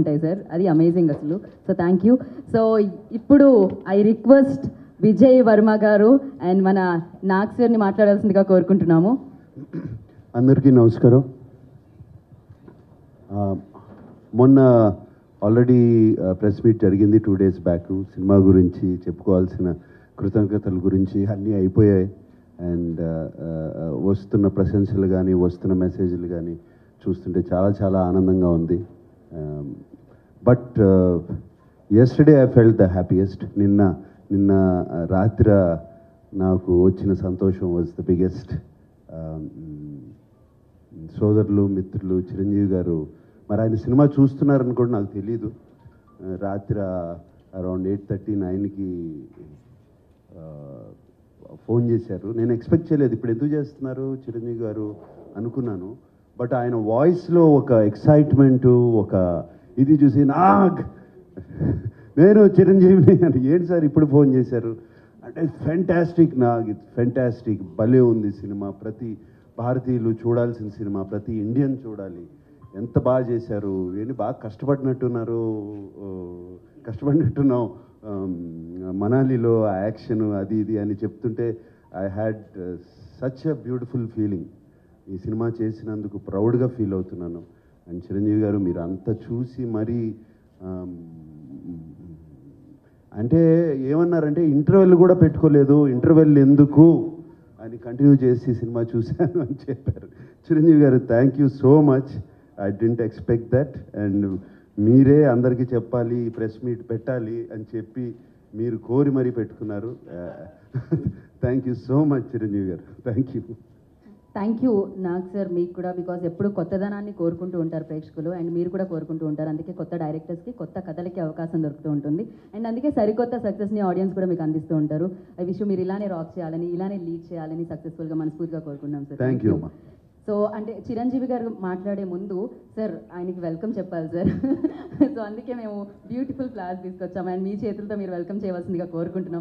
ఉంటాయి సార్ అది అమేజింగ్ అసలు సో థ్యాంక్ యూ సో ఇప్పుడు ఐ రిక్వెస్ట్ విజయ్ వర్మ గారు అండ్ మన నాగ్ సార్ని మాట్లాడాల్సిందిగా కోరుకుంటున్నాము అందరికీ నమస్కారం ఆ, మొన్న ఆల్రెడీ ప్రెస్ మీట్ జరిగింది టూ డేస్ బ్యాక్ సినిమా గురించి చెప్పుకోవాల్సిన కృతజ్ఞతల గురించి అన్నీ అయిపోయాయి అండ్ వస్తున్న ప్రశంసలు కానీ వస్తున్న మెసేజ్లు కానీ చూస్తుంటే చాలా చాలా ఆనందంగా ఉంది but yesterday I felt the happiest నిన్న నిన్న రాత్రి నాకు వచ్చిన సంతోషం వాజ్ ద బిగ్గెస్ట్ సోదరులు మిత్రులు చిరంజీవి గారు మరి ఆయన సినిమా చూస్తున్నారని కూడా నాకు తెలియదు ఆ, రాత్రి అరౌండ్ ఎయిట్ థర్టీ నైన్కి ఫోన్ చేశారు నేను ఎక్స్పెక్ట్ చేయలేదు ఇప్పుడు ఎందుకు చేస్తున్నారు చిరంజీవి గారు అనుకున్నాను బట్ ఆయన వాయిస్లో ఒక ఎక్సైట్మెంట్ ఒక ఇది చూసి నాగ్ నేను చిరంజీవిని అని ఏంటి సార్ ఇప్పుడు ఫోన్ చేశారు అంటే ఫెంటాస్టిక్ నాగ్ ఇట్స్ ఫెంటాస్టిక్ భలే ఉంది సినిమా ప్రతి భారతీయులు చూడాల్సిన సినిమా ప్రతి ఇండియన్ చూడాలి ఎంత బాగా చేశారు ఏంటి బాగా కష్టపడినట్టున్నారు ఓ, కష్టపడినట్టున్నాం ఆమ్, మనాలిలో ఆ యాక్షన్ అది ఇది అని చెప్తుంటే I had such a beautiful feeling ఈ సినిమా చేసినందుకు ప్రౌడ్గా ఫీల్ అవుతున్నాను అండ్ చిరంజీవి గారు మీరు అంత చూసి మరీ ఆమ్, అంటే ఏమన్నారంటే ఇంటర్వెల్ కూడా పెట్టుకోలేదు ఇంటర్వెల్ ఎందుకు అని కంటిన్యూ చేసి సినిమా చూశాను అని చెప్పారు చిరంజీవి గారు thank you so much I didn't expect that and మీరే అందరికీ చెప్పాలి ప్రెస్ మీట్ పెట్టాలి అని చెప్పి మీరు కోరి మరీ పెట్టుకున్నారు thank you so much Chiranjeevi గారు thank you thank you Nag sir మీకు కూడా బికాజ్ ఎప్పుడు కొత్తదనాన్ని కోరుకుంటూ ఉంటారు ప్రేక్షకులు అండ్ మీరు కూడా కోరుకుంటూ ఉంటారు అందుకే కొత్త డైరెక్టర్స్కి కొత్త కథలకి అవకాశం దొరుకుతూ ఉంటుంది అండ్ అందుకే సరికొత్త సక్సెస్ని ఆడియన్స్ కూడా మీకు అందిస్తూ ఉంటారు ఐ విషయం మీరు ఇలానే రాక్ చేయాలని ఇలానే లీడ్ చేయాలని సక్సెస్ఫుల్గా మనస్ఫూర్తిగా కోరుకున్నాం సార్ థ్యాంక్ యూ అమ్మా సో అంటే చిరంజీవి గారు మాట్లాడే ముందు సార్ ఆయనకి వెల్కమ్ చెప్పాలి సార్ సో అందుకే మేము బ్యూటిఫుల్ ఫ్లాస్ తీసుకొచ్చాము అండ్ మీ చేతులతో మీరు వెల్కమ్ చేయవలసిందిగా కోరుకుంటున్నాం